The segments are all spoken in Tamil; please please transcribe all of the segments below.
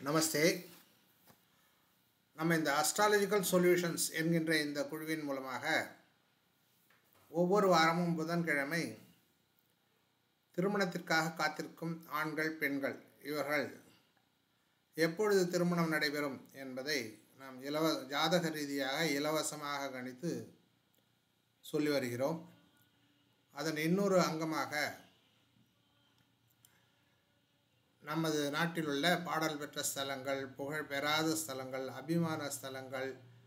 நமஸ்தே நம்ம இந்த அஸ்ட்ராலஜிக்கல் சொல்யூஷன்ஸ் என்கின்ற இந்த குழுவின் மூலமாக ஒவ்வொரு வாரமும் புதன்கிழமை திருமணத்திற்காக காத்திருக்கும் ஆண்கள் பெண்கள் இவர்கள் எப்பொழுது திருமணம் நடைபெறும் என்பதை நாம் இலவ ஜாதக ரீதியாக இலவசமாக கணித்து சொல்லி வருகிறோம் அதன் இன்னொரு அங்கமாக நமது நாட்டில் உள்ள பாடல் பெற்ற ஸ்தலங்கள் புகழ் பெறாத ஸ்தலங்கள் அபிமான ஸ்தலங்கள்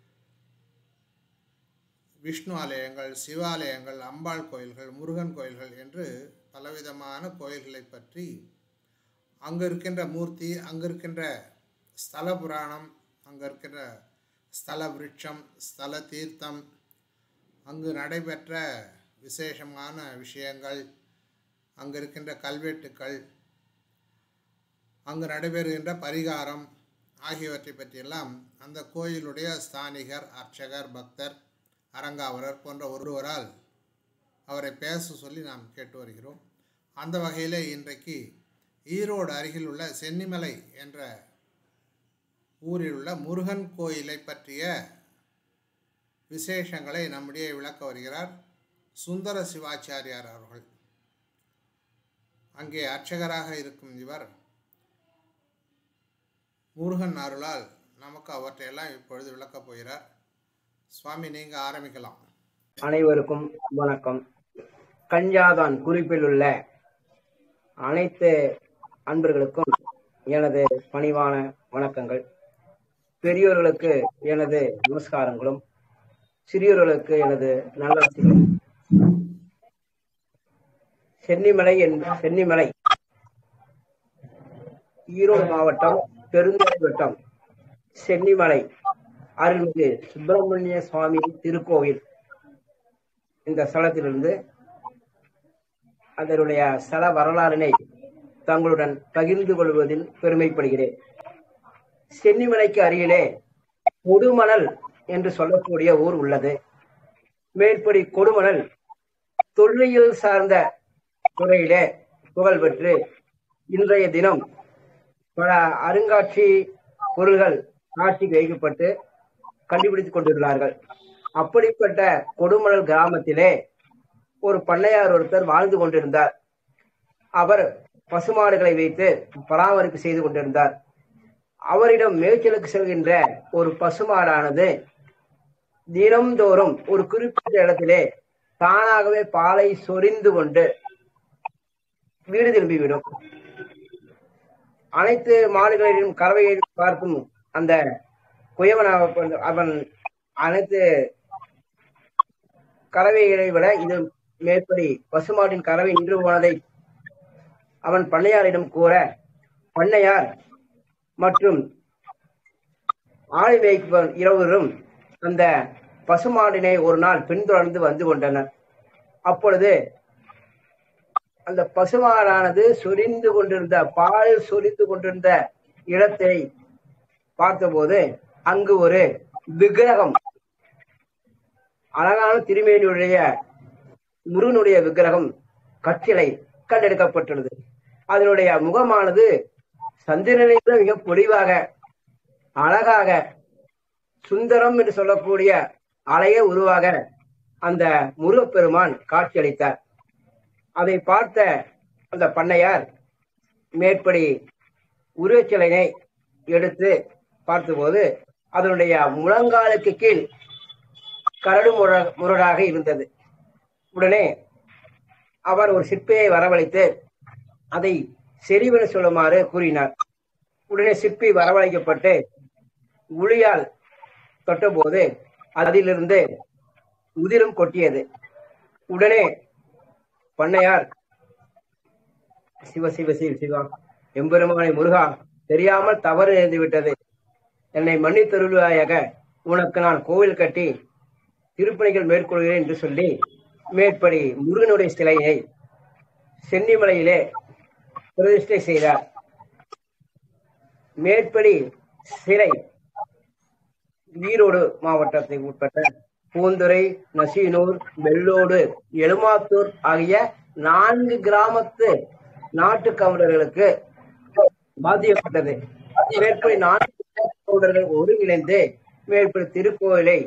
விஷ்ணு ஆலயங்கள் சிவாலயங்கள் அம்பாள் கோயில்கள் முருகன் கோயில்கள் என்று பலவிதமான கோயில்களை பற்றி அங்கு இருக்கின்ற மூர்த்தி அங்கு இருக்கின்ற ஸ்தல புராணம் அங்கே இருக்கின்ற ஸ்தல விருட்சம் ஸ்தல தீர்த்தம் அங்கு நடைபெற்ற விசேஷமான விஷயங்கள் அங்கு இருக்கின்ற கல்வெட்டுக்கள் அங்கு நடைபெறுகின்ற பரிகாரம் ஆகியவற்றை பற்றியெல்லாம் அந்த கோயிலுடைய ஸ்தானிகர் அர்ச்சகர் பக்தர் அரங்காவலர் போன்ற ஒருவரால் அவரை பேச சொல்லி நாம் கேட்டு வருகிறோம் அந்த வகையில் இன்றைக்கு ஈரோடு அருகில் உள்ள சென்னிமலை என்ற ஊரில் உள்ள முருகன் கோயிலை பற்றிய விசேஷங்களை நம்முடைய விளக்க வருகிறார் சுந்தர சிவாச்சாரியார் அவர்கள் அங்கே அர்ச்சகராக இருக்கும் இவர் முருகன் அருளால் நமக்கு அவற்றையெல்லாம் இப்பொழுது விளக்கப் போகிறார் சுவாமி நீங்கள் ஆரம்பிக்கலாம் அனைவருக்கும் வணக்கம் கஞ்சாதான் குறிப்பில் உள்ள அனைத்து அன்பர்களுக்கும் எனது பணிவான வணக்கங்கள் பெரியோர்களுக்கு எனது நமஸ்காரங்களும் சிறியோர்களுக்கு எனது நல்லாசிகளும் சென்னிமலை என் சென்னிமலை ஈரோடு மாவட்டம் பெருந்துறை வட்டம் சென்னிமலை அருள்மிகு சுப்பிரமணிய சுவாமி திருக்கோவில் இந்த ஸ்தலத்திலிருந்து அதனுடைய ஸ்தல வரலாறினை தங்களுடன் பகிர்ந்து கொள்வதில் பெருமைப்படுகிறேன் சென்னிமலைக்கு அருகிலே கொடுமணல் என்று சொல்லக்கூடிய ஊர் உள்ளது மேற்படி கொடுமணல் தொல்லியல் சார்ந்த துறையிலே புகழ் பெற்று இன்றைய தினம் பல அருங்காட்சி பொருள்கள் காட்சிக்கு வைக்கப்பட்டு கண்டுபிடித்துக் கொண்டுள்ளார்கள் அப்படிப்பட்ட கொடுமணல் கிராமத்திலே ஒரு பண்ணையார் ஒருத்தர் வாழ்ந்து கொண்டிருந்தார் அவர் பசுமாடுகளை வைத்து பராமரிப்பு செய்து கொண்டிருந்தார் அவரிடம் மேய்ச்சலுக்கு செல்கின்ற ஒரு பசுமாடானது தினம்தோறும் ஒரு குறிப்பிட்ட இடத்திலே தானாகவே பாலை சொரிந்து கொண்டு வீடு திரும்பிவிடும் அனைத்து மாடுகளிலும் கறவையை பார்க்கும் அந்த குயவன் அவ- அவன் அனைத்து கறவைகளை விட இது மேற்படி பசுமாட்டின் கறவை நின்று போனதை அவன் பண்ணையாரிடம் கூற பண்ணையார் மற்றும் ஆளை மேய்ப்பவன் இருவரும் அந்த பசுமாடினை ஒரு நாள் பின்தொடர்ந்து வந்து கொண்டனர் அப்பொழுது அந்த பசுமாடானது சொரிந்து கொண்டிருந்த பால் சொரிந்து கொண்டிருந்த இடத்தை பார்த்தபோது அங்கு ஒரு விக்கிரகம் அழகான திருமேனியுடைய முருகனுடைய விக்கிரகம் கற்றிலை கண்டெடுக்கப்பட்டுள்ளது அதனுடைய முகமானது சந்திரனை விட மிக பொலிவாக அழகாக சுந்தரம் என்று சொல்லக்கூடிய அழகிய உருவாக அந்த முருகப்பெருமான் காட்சியளித்தார் அதை பார்த்த அந்த பண்ணையார் மேற்படி உருவச்சிலைனை எடுத்து பார்த்தபோது அதனுடைய முழங்காலுக்கு கீழ் கரடு முர- முரடாக இருந்தது உடனே அவர் ஒரு சிற்பியை வரவழைத்து அதை செறிவென சொல்லுமாறு கூறினார் உடனே சிற்பி வரவழைக்கப்பட்டு உளியால் தொட்டபோது அதிலிருந்து உதிரம் கொட்டியது உடனே பண்ணையார் சிவ சிவ சிவ சிவா எம்பெருமானை முருகா தெரியாமல் தவறு நேர்ந்து விட்டது என்னை மன்னித்தருள்வாயாக உனக்கு நான் கோவில் கட்டி திருப்பணிகள் மேற்கொள்கிறேன் என்று சொல்லி மேற்படி முருகனுடைய சிலையை சென்னிமலையிலே பிரதிஷ்டை செய்தார் மேற்படி சிலை ஈரோடு மாவட்டத்தை உட்பட்ட பூந்துறை நசீனூர் வெள்ளோடு எலுமாத்தூர் ஆகிய நான்கு கிராமத்து நாட்டு கவுண்டர்களுக்கு பாதிக்கப்பட்டது மேற்படி நான்கு கவுண்டர்கள் ஒருங்கிணைந்து மேற்படி திருக்கோயிலை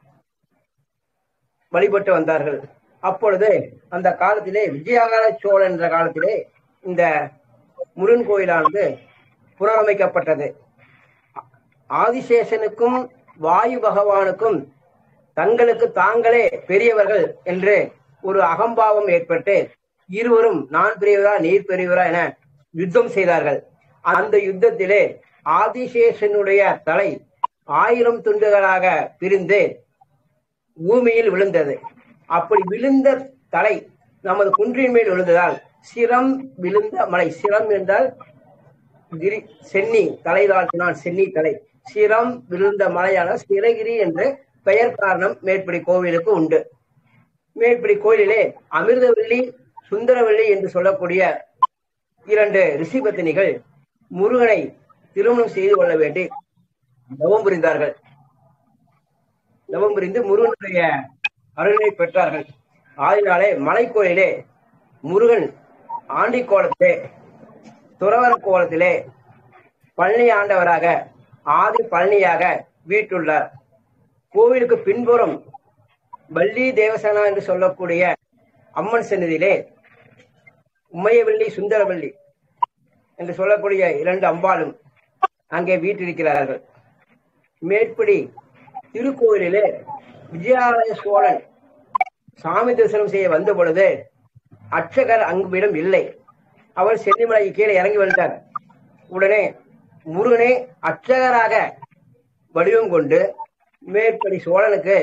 வழிபட்டு வந்தார்கள் அப்பொழுது அந்த காலத்திலே விஜயகால சோழன் என்ற காலத்திலே இந்த முருகன் கோயிலானது புனரமைக்கப்பட்டது ஆதிசேஷனுக்கும் வாயு பகவானுக்கும் தங்களுக்கு தாங்களே பெரியவர்கள் என்று ஒரு அகம்பாவம் ஏற்பட்டு இருவரும் நான் பெரியவரா நீர் பெரியவரா என யுத்தம் செய்தார்கள் அந்த யுத்தத்திலே ஆதிசேஷனுடைய தலை ஆயிரம் துண்டுகளாக பிரிந்து பூமியில் விழுந்தது அப்படி விழுந்த தலை நமது குன்றின் மேல் விழுந்ததால் சிரம் விழுந்த மலை சிரம் என்றால் கிரி சென்னி தலை தாழ்த்தினான் சென்னி தலை சிரம் விழுந்த மலையான சிறகிரி என்று பெயர் காரணம் மேற்படி கோவிலுக்கு உண்டு மேற்படி கோயிலிலே அமிர்தவள்ளி சுந்தரவள்ளி என்று சொல்லக்கூடிய இரண்டு ரிஷிபத்தினிகள் முருகனை திருமணம் செய்து கொள்ள வேண்டி தவம் புரிந்தார்கள் தவம் புரிந்து முருகனுடைய அருளை பெற்றார்கள் ஆதினாலே மலைக்கோயிலே முருகன் ஆண்டி கோலத்திலே துறவர கோலத்திலே பழனி ஆண்டவராக ஆதி பழனியாக வீட்டுள்ளார் கோவிலுக்கு பின்புறம் வள்ளி தேவசேனா என்று சொல்லக்கூடிய அம்மன் சன்னதியிலே உமையவள்ளி சுந்தரவள்ளி என்று சொல்லக்கூடிய இரண்டு அம்பாளும் அங்கே வீட்டிருக்கிறார்கள் மேற்படி திருக்கோயிலிலே விஜயாலய சோழன் சாமி தரிசனம் செய்ய வந்த பொழுது அர்ச்சகர் அங்குவிடம் இல்லை அவர் சென்னிமலை கீழே இறங்கி வந்துட்டார் உடனே முருகனே அர்ச்சகராக வடிவம் கொண்டு மேற்படி சோழனுக்கு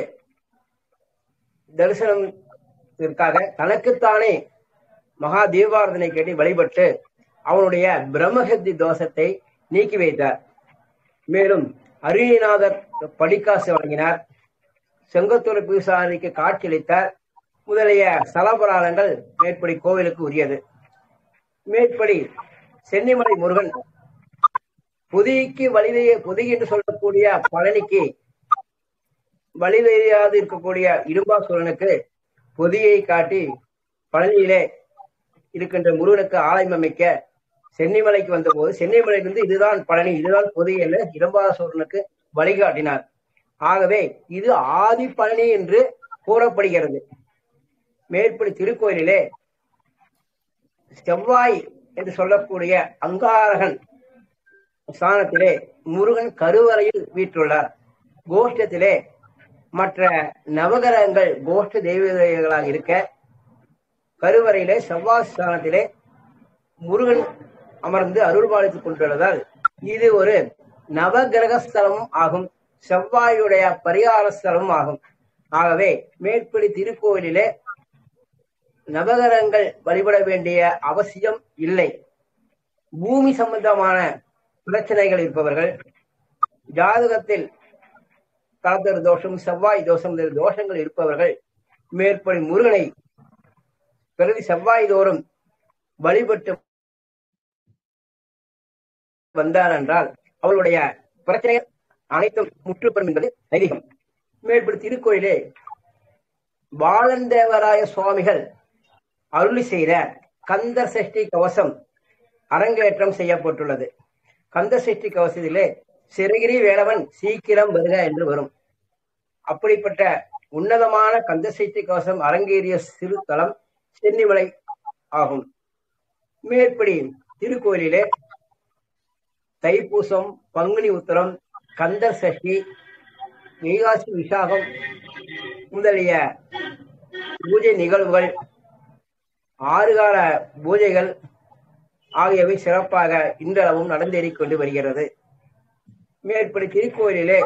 தரிசனத்திற்காக தனக்குத்தானே மகா தீபாரதனை கேட்டு வழிபட்டு அவனுடைய பிரம்மஹத்தி தோஷத்தை நீக்கி வைத்தார் மேலும் அருணிநாதர் படிக்காசு வழங்கினார் செங்கத்தூர் பூசாரிக்கு காட்சியளித்தார் முதலிய ஸ்தலபுராணங்கள் மேற்படி கோவிலுக்கு உரியது மேற்படி சென்னிமலை முருகன் புதிக்கு வழிவைய புதி என்று சொல்லக்கூடிய பழனிக்கு வழி தெரியாது இருக்கக்கூடிய இடும்பாசூரனுக்கு பொதியை காட்டி பழனியிலே இருக்கின்ற முருகனுக்கு ஆலயம் அமைக்க சென்னிமலைக்கு வந்தபோது சென்னிமலையிலிருந்து இதுதான் பழனி இதுதான் பொதி என்று இடம்பாசூரனுக்கு வழிகாட்டினார் ஆகவே இது ஆதி பழனி என்று கூறப்படுகிறது மேற்படி திருக்கோயிலிலே செவ்வாய் என்று சொல்லக்கூடிய அங்காரகன் ஸ்தானத்திலே முருகன் கருவறையில் வீற்றுள்ளார் கோஷ்டத்திலே மற்ற நவகிரகங்கள் கோஷ்ட தெய்வங்களாக இருக்க கருவறையிலே செவ்வாய் ஸ்தானத்திலே முருகன் அமர்ந்து அருள்பாலித்துக் கொண்டுள்ளதால் இது ஒரு நவகிரக ஸ்தலமும் ஆகும் செவ்வாயுடைய பரிகார ஸ்தலமும் ஆகும் ஆகவே மேற்படி திருக்கோயிலிலே நவகிரகங்கள் வழிபட வேண்டிய அவசியம் இல்லை பூமி சம்பந்தமான பிரச்சனைகள் இருப்பவர்கள் ஜாதகத்தில் கலந்தர் தோஷம் செவ்வாய் தோஷம் என்ற தோஷங்கள் இருப்பவர்கள் மேற்படி முருகனை பிரதி செவ்வாய் தோறும் வழிபட்டு வந்தார் என்றால் அவளுடைய பிரச்சனைகள் அனைத்தும் முற்றுப்பெறும் என்பது ஐதீகம் மேற்படி திருக்கோயிலே பாலந்தேவராய சுவாமிகள் அருளி செய்த கந்த சஷ்டி கவசம் அரங்கேற்றம் செய்யப்பட்டுள்ளது கந்த சஷ்டி கவசத்திலே சிறகிரி வேலவன் சீக்கிரம் வருக என்று வரும் அப்படிப்பட்ட உன்னதமான கந்த சஷ்டி கவசம் அரங்கேறிய சிறு தலம் சென்னிமலை ஆகும் மேற்படி திருக்கோயிலிலே தைப்பூசம் பங்குனி உத்தரம் கந்தர் சஷ்டி வைகாசி விசாகம் முதலிய பூஜை நிகழ்வுகள் ஆறுகால பூஜைகள் ஆகியவை சிறப்பாக இன்றளவும் நடந்தேறிக் கொண்டு வருகிறது மேற்படி திருக்கோயிலிலே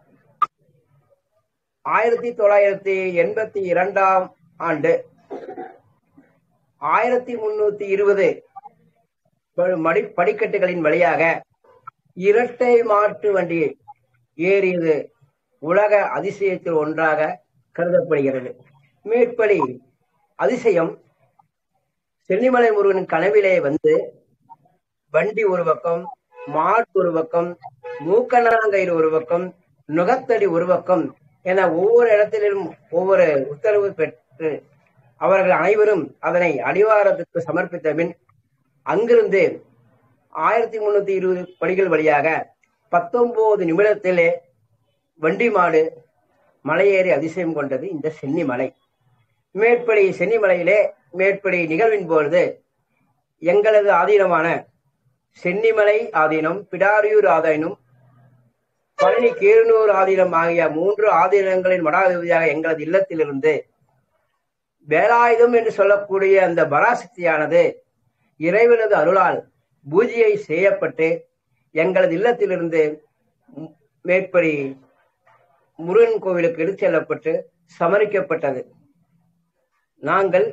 ஆயிரத்தி தொள்ளாயிரத்தி எண்பத்தி இரண்டாம் ஆண்டு ஆயிரத்தி முன்னூத்தி இருபது மடி படிக்கட்டுகளின் வழியாக இரட்டை மாட்டு வண்டி ஏறியது உலக அதிசயத்தில் ஒன்றாக கருதப்படுகிறது மேற்படி அதிசயம் சென்னிமலை முருகன் கனவிலே வந்து வண்டி ஒரு பக்கம் மாட்டு ஒரு பக்கம் மூக்கணாங்கயிறு ஒரு பக்கம் நுகத்தடி ஒரு பக்கம் என ஒவ்வொரு இடத்திலும் ஒவ்வொரு உத்தரவு பெற்று அவர்கள் அனைவரும் அதனை அடிவாரத்துக்கு சமர்ப்பித்த பின் அங்கிருந்து ஆயிரத்தி முன்னூத்தி இருபது படிகள் வழியாக பத்தொன்பது நிமிடத்திலே வண்டி மாடு மலையேறி அதிசயம் கொண்டது இந்த சென்னி மலை மேற்படி சென்னிமலையிலே மேற்படி நிகழ்வின் பொழுது எங்களது ஆதீனமான சென்னிமலை ஆதீனம் பிடாரியூர் ஆதீனம் பழனி கீரனூர் ஆதீனம் ஆகிய மூன்று ஆதீனங்களின் மடாதிபதியாக எங்களது இல்லத்திலிருந்து வேலாயுதம் என்று சொல்லக்கூடிய அந்த பராசக்தியானது இறைவனது அருளால் பூஜையை செய்யப்பட்டு எங்களது இல்லத்திலிருந்து ம்- மேற்படி முருகன் கோவிலுக்கு எடுத்து செல்லப்பட்டு சமரிக்கப்பட்டது நாங்கள்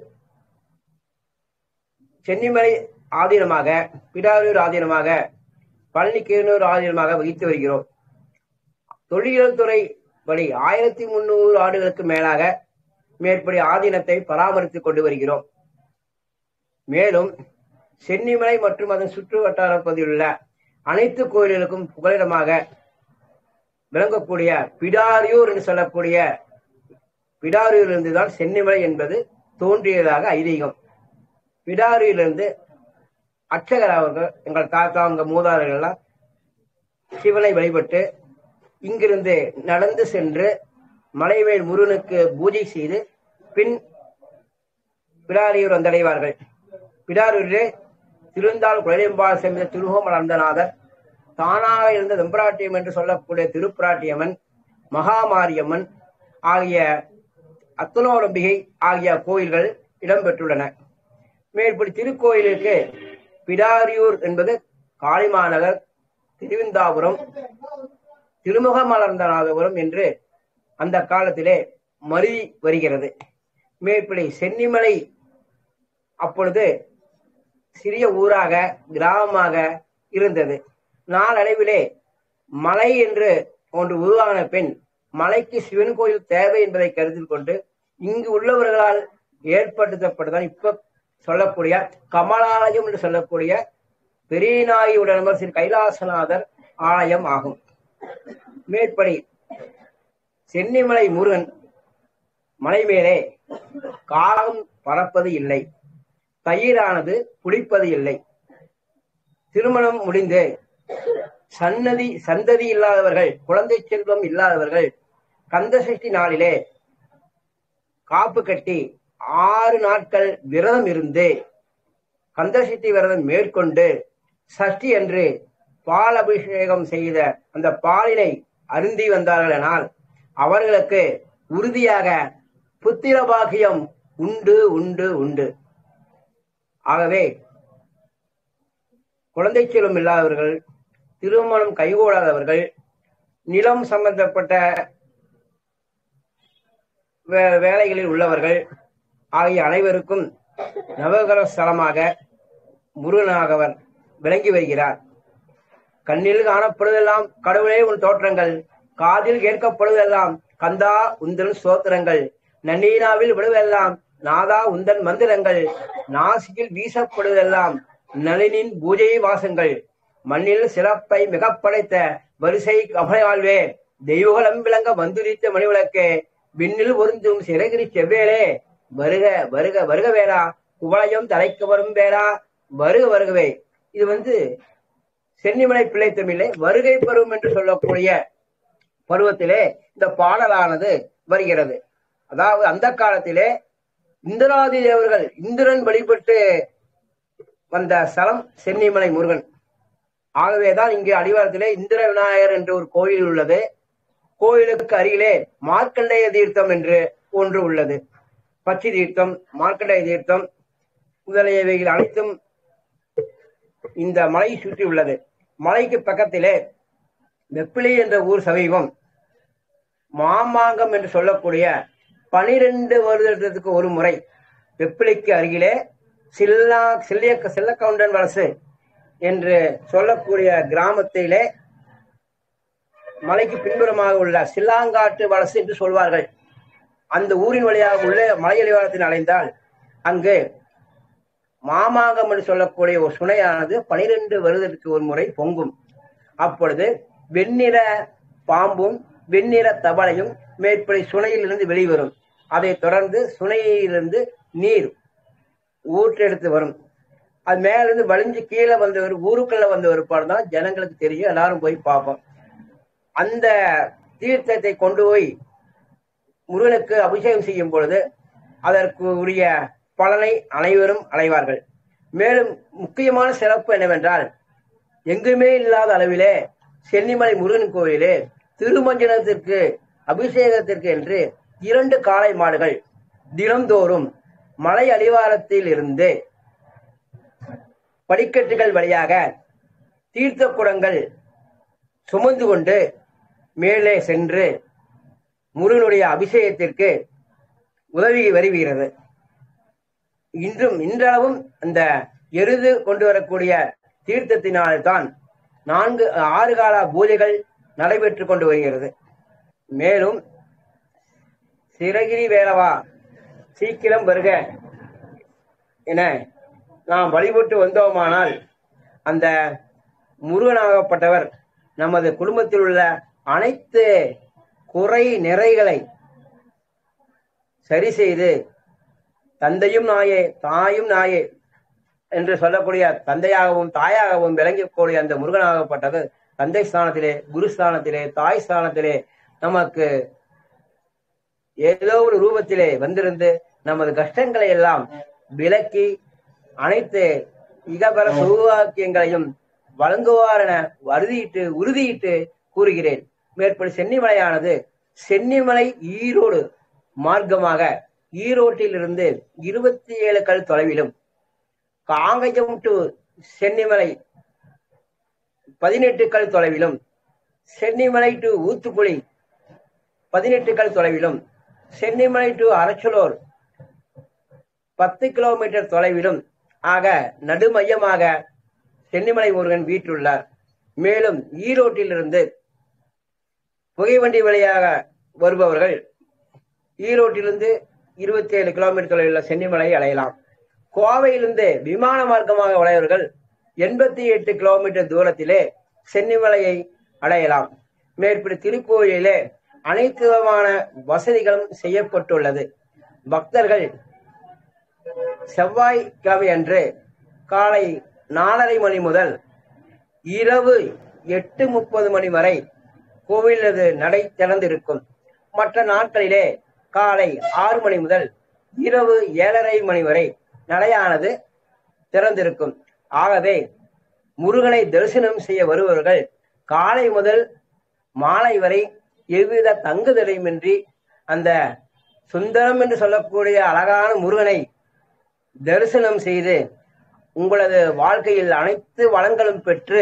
சென்னிமலை ஆதீனமாக பிடாரூர் ஆதீனமாக பழனி கீரனூர் ஆதீனமாக வகித்து வருகிறோம் தொல்லியல் துறை படி ஆயிரத்தி முன்னூறு ஆண்டுகளுக்கு மேலாக மேற்படி ஆதீனத்தை பராமரித்துக் கொண்டு வருகிறோம் மேலும் சென்னிமலை மற்றும் அதன் சுற்று வட்டார பகுதியில் உள்ள அனைத்து கோயில்களுக்கும் புகலிடமாக விளங்கக்கூடிய பிடாரியூர் என்று சொல்லக்கூடிய பிடாரியிலிருந்து தான் சென்னிமலை என்பது தோன்றியதாக ஐதீகம் பிடாரியிலிருந்து அர்ச்சகர் அவர்கள் எங்கள் தாத்தா உங்க மூதாதையர்கள் எல்லாம் சிவனை வழிபட்டு இங்கிருந்து நடந்து சென்று மலைவேல் முருகனுக்கு பூஜை செய்து பின் பிடாரியூர் வந்தடைவார்கள் பிடாரூரிலே திருந்தாள் குழலியம்பாள் சென்ற திருஹோம் வளர்ந்தநாதர் தானாக இருந்த வெம்பராட்டியம் என்று சொல்லக்கூடிய திருப்பிராட்டியம்மன் மகாமாரியம்மன் ஆகிய அத்தனோரம்பிகை ஆகிய கோயில்கள் இடம்பெற்றுள்ளன மேற்படி திருக்கோயிலுக்கு பிடாரியூர் என்பது காளிமாநகர் திருவிந்தாபுரம் திருமுக மலர்ந்தநாதபுரம் என்று அந்த காலத்திலே மருவி வருகிறது மேற்படி சென்னிமலை அப்பொழுது சிறிய ஊராக கிராமமாக இருந்தது நாளடைவிலே மலை என்று ஒன்று உருவான பின் மலைக்கு சிவன் கோயில் தேவை என்பதை கருத்தில் கொண்டு இங்கு உள்ளவர்களால் ஏற்படுத்தப்பட்டதான் இப்ப சொல்லக்கூடிய கமலாலயம் என்று சொல்லக்கூடிய பெரியநாயுடன் ஸ்ரீ கைலாசநாதர் ஆலயம் ஆகும் மேற்படி சென்னிமலை முருகன் மலை மேலே காகம் பறப்பது இல்லை தயிரானது குளிப்பது இல்லை திருமணம் முடிந்து சன்னதி சந்ததி இல்லாதவர்கள் குழந்தை செல்வம் இல்லாதவர்கள் கந்தசஷ்டி நாளிலே காப்பு கட்டி ஆறு நாட்கள் விரதம் இருந்து கந்தசஷ்டி விரதம் மேற்கொண்டு சஷ்டி அன்று பால் அபிஷேகம் செய்த அந்த பாலினை அருந்தி வந்தார்களானால் அவர்களுக்கு உறுதியாக புத்திர பாக்கியம் உண்டு உண்டு உண்டு ஆகவே குழந்தை செல்வம் இல்லாதவர்கள் திருமணம் கைகூடாதவர்கள் நிலம் சம்பந்தப்பட்ட வே- வேலைகளில் உள்ளவர்கள் ஆகிய அனைவருக்கும் நவகிரக ஸ்தலமாக முருகனாகவர் விளங்கி வருகிறார் கண்ணில் காணப்படுவதெல்லாம் கடவுளே உன் தோற்றங்கள் காதில் கேட்கப்படுவதெல்லாம் கந்தா உந்தன் சோத்திரங்கள் நன்னீனாவில் விடுவதெல்லாம் நாதா உந்தன் மந்திரங்கள் நாசியில் வீசப்படுவதெல்லாம் நளினின் பூஜை வாசங்கள் மண்ணில் சிறப்பை மிகப் படைத்த வரிசை கமலையாழ்வே தெய்வகலம் விளங்க வந்துரித்த மணிவிளக்கே விண்ணில் பொருந்தும் சிறகிரி செவ்வேலே வருக வருக வருக வேளா குவளையும் தலைக்கு வரும் வேளா வருக வருகவே இது வந்து சென்னிமலை பிள்ளை தமிழே வருகை பருவம் என்று சொல்லக்கூடிய பருவத்திலே இந்த பாடலானது வருகிறது அதாவது அந்த காலத்திலே இந்திராதி தேவர்கள் இந்திரன் வழிபட்டு வந்த ஸ்தலம் சென்னிமலை முருகன் ஆகவேதான் இங்கு அடிவாரத்திலே இந்திர விநாயகர் என்று ஒரு கோயில் உள்ளது கோயிலுக்கு அருகிலே மார்க்கண்டேய தீர்த்தம் என்று ஒன்று உள்ளது பச்சை தீர்த்தம் மார்க்கண்டேய தீர்த்தம் முதலியவைகள் அனைத்தும் இந்த மலையை சுற்றி உள்ளது மலைக்கு பக்கத்திலே வெப்பிலி என்ற ஊர் சமீபம் மாமாங்கம் என்று சொல்லக்கூடிய பனிரெண்டு வருடத்துக்கு ஒரு முறை வெப்பிலிக்கு அருகிலே சில்லா சில்லிய செல்லக்கவுண்டன் வலசு என்று சொல்லக்கூடிய கிராமத்திலே மலைக்கு பின்புறமாக உள்ள சில்லாங்காட்டு வலசு என்று சொல்வார்கள் அந்த ஊரின் வழியாக உள்ள மலையடிவாரத்தில் அடைந்தால் அங்கு மாமாங்கம் என்று சொல்லக்கூடிய ஒரு சுனையானது பனிரெண்டு வருடத்துக்கு ஒரு முறை பொங்கும் அப்பொழுது வெண்ணிற பாம்பும் வெண்ணிற தவளையும் மேற்படி சுனையிலிருந்து வெளிவரும் அதைத் தொடர்ந்து சுனையிலிருந்து நீர் ஊற்றெடுத்து வரும் அது மேல இருந்து வலிஞ்சு கீழே வந்த ஒரு ஊருக்குள்ள வந்த ஒரு பாடம் தான் ஜனங்களுக்கு தெரியும் எல்லாரும் போய் பார்ப்போம் அந்த தீர்த்தத்தை கொண்டு போய் முருகனுக்கு அபிஷேகம் செய்யும் பொழுது அதற்கு உரிய பலனை அனைவரும் அடைவார்கள் மேலும் முக்கியமான சிறப்பு என்னவென்றால் எங்குமே இல்லாத அளவிலே சென்னிமலை முருகன் கோயிலே திருமஞ்சனத்திற்கு அபிஷேகத்திற்கு என்று இரண்டு காளை மாடுகள் தினந்தோறும் மலை அடிவாரத்தில் இருந்து படிக்கட்டுகள் வழியாக தீர்த்த குடங்கள் சுமந்து கொண்டு மேலே சென்று முருகனுடைய அபிஷேகத்திற்கு உதவி வருகிறது இன்றும் இன்றளவும் அந்த எருது கொண்டு வரக்கூடிய தீர்த்தத்தினால்தான் நான்கு ஆறு கால பூஜைகள் நடைபெற்று கொண்டு வருகிறது மேலும் சிறகிரி வேலவா சீக்கிரம் வருக என நாம் வழிபட்டு வந்தோமானால் அந்த முருகனாகப்பட்டவர் நமது குடும்பத்தில் உள்ள அனைத்து குறை நிறைகளை சரி செய்து தந்தையும் நாயே தாயும் நாயே என்று சொல்லக்கூடிய தந்தையாகவும் தாயாகவும் விளங்கக்கூடிய அந்த முருகனாகப்பட்டது தந்தை ஸ்தானத்திலே குரு ஸ்தானத்திலே தாய் ஸ்தானத்திலே நமக்கு ஏதோ ஒரு ரூபத்திலே வந்திருந்து நமது கஷ்டங்களை எல்லாம் விலக்கி அனைத்து இகபர சௌவாக்கியங்களையும் வழங்குவார் என வருதியிட்டு உறுதியிட்டு கூறுகிறேன் மேற்படி சென்னிமலையானது சென்னிமலை ஈரோடு மார்க்கமாக ஈரோட்டில் இருந்து இருபத்தி ஏழு கல் தொலைவிலும் காங்கயம் டு சென்னிமலை பதினெட்டு கல் தொலைவிலும் சென்னிமலை டு ஊத்துக்குழி பதினெட்டு கல் தொலைவிலும் சென்னிமலை டு அரச்சலூர் பத்து கிலோமீட்டர் தொலைவிலும் ஆக நடுமையமாக சென்னிமலை முருகன் வீட்டுள்ளார் மேலும் ஈரோட்டிலிருந்து புகைவண்டி வழியாக வருபவர்கள் ஈரோட்டிலிருந்து இருபத்தி ஏழு கிலோமீட்டர் தொலைவில் உள்ள சென்னிமலை அடையலாம் கோவையிலிருந்து விமான மார்க்கமாக வளையவர்கள் எண்பத்தி எட்டு கிலோமீட்டர் தூரத்திலே சென்னிமலையை அடையலாம் மேற்படி திருக்கோயிலிலே அனைத்து விதமான வசதிகளும் செய்யப்பட்டுள்ளது பக்தர்கள் செவ்வாய்க்கிழமை அன்று காலை நாலரை மணி முதல் இரவு எட்டு முப்பது மணி வரை கோவிலது நடை திறந்திருக்கும் மற்ற நாட்களிலே காலை ஆறு மணி முதல் இரவு ஏழரை மணி வரை நடையானது திறந்திருக்கும் ஆகவே முருகனை தரிசனம் செய்ய வருபவர்கள் காலை முதல் மாலை வரை எவ்வித தங்குதடையுமின்றி அந்த சுந்தரம் என்று சொல்லக்கூடிய அழகான முருகனை தரிசனம் செய்து உங்களது வாழ்க்கையில் அனைத்து வளங்களும் பெற்று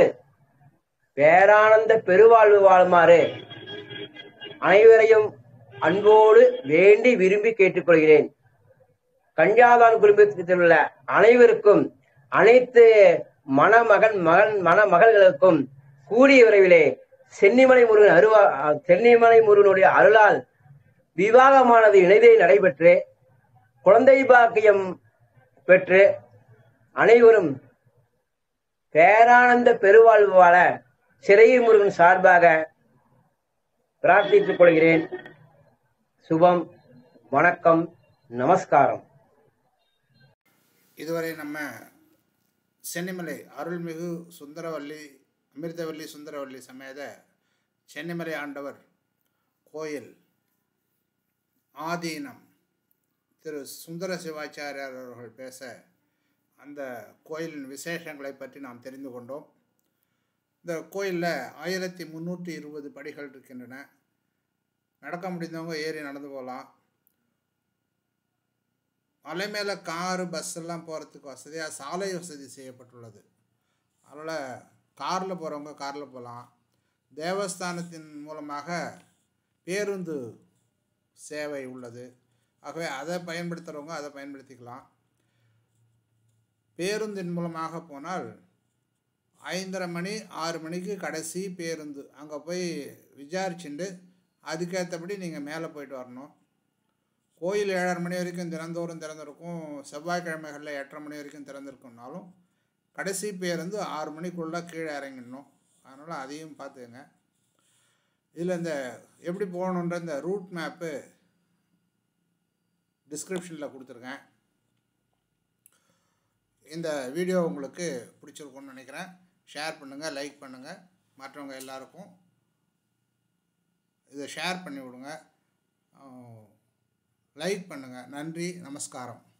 பேரானந்த பெருவாழ்வு வாழுமாறு அனைவரையும் அன்போடு வேண்டி விரும்பி கேட்டுக்கொள்கிறேன் கஞ்சாதான் குடும்பத்தில் உள்ள அனைவருக்கும் அனைத்து மணமகன் மகன் மணமகள்களுக்கும் கூடிய விரைவிலே சென்னிமலை முருகன் அருவா சென்னிமலை முருகனுடைய அருளால் விவாகமானது இணைதே நடைபெற்று குழந்தை பாக்கியம் பெற்று அனைவரும் பேரானந்த பெருவாழ்வு வாழ சிறையில் முருகன் சார்பாக பிரார்த்தித்துக் கொள்கிறேன் சுபம் வணக்கம் நமஸ்காரம் இதுவரை நம்ம சென்னிமலை அருள்மிகு சுந்தரவல்லி அமிர்தவல்லி சுந்தரவல்லி சமேத சென்னிமலை ஆண்டவர் கோயில் ஆதீனம் திரு சுந்தர சிவாச்சாரியார் அவர்கள் பேச அந்த கோயிலின் விசேஷங்களை பற்றி நாம் தெரிந்து கொண்டோம் இந்த கோயிலில் ஆயிரத்தி முந்நூற்றி இருபது படிகள் இருக்கின்றன நடக்க முடிந்தவங்க ஏறி நடந்து போகலாம் மலை மேலே காரு பஸ் எல்லாம் போகிறதுக்கு வசதியாக சாலை வசதி செய்யப்பட்டுள்ளது அதனால் காரில் போகிறவங்க காரில் போகலாம் தேவஸ்தானத்தின் மூலமாக பேருந்து சேவை உள்ளது ஆகவே அதை பயன்படுத்துகிறவங்க அதை பயன்படுத்திக்கலாம் பேருந்தின் மூலமாக போனால் ஐந்தரை மணி ஆறு மணிக்கு கடைசி பேருந்து அங்கே போய் விசாரிச்சுட்டு அதுக்கேற்றபடி நீங்கள் மேலே போயிட்டு வரணும் கோயில் ஏழரை மணி வரைக்கும் தினந்தோறும் திறந்திருக்கும் செவ்வாய்க்கிழமைகளில் எட்டரை மணி வரைக்கும் திறந்திருக்கும்னாலும் கடைசி பேருந்து ஆறு மணிக்குள்ளே கீழே இறங்கிடணும் அதனால் அதையும் பார்த்துக்கங்க இதில் இந்த எப்படி போகணுன்ற இந்த ரூட் மேப்பு டிஸ்கிரிப்ஷனில் கொடுத்துருக்கேன் இந்த வீடியோ உங்களுக்கு பிடிச்சிருக்கும்னு நினைக்கிறேன் ஷேர் பண்ணுங்கள் லைக் பண்ணுங்கள் மற்றவங்க எல்லாருக்கும் இதை ஷேர் பண்ணி விடுங்க லைக் பண்ணுங்கள் நன்றி நமஸ்காரம்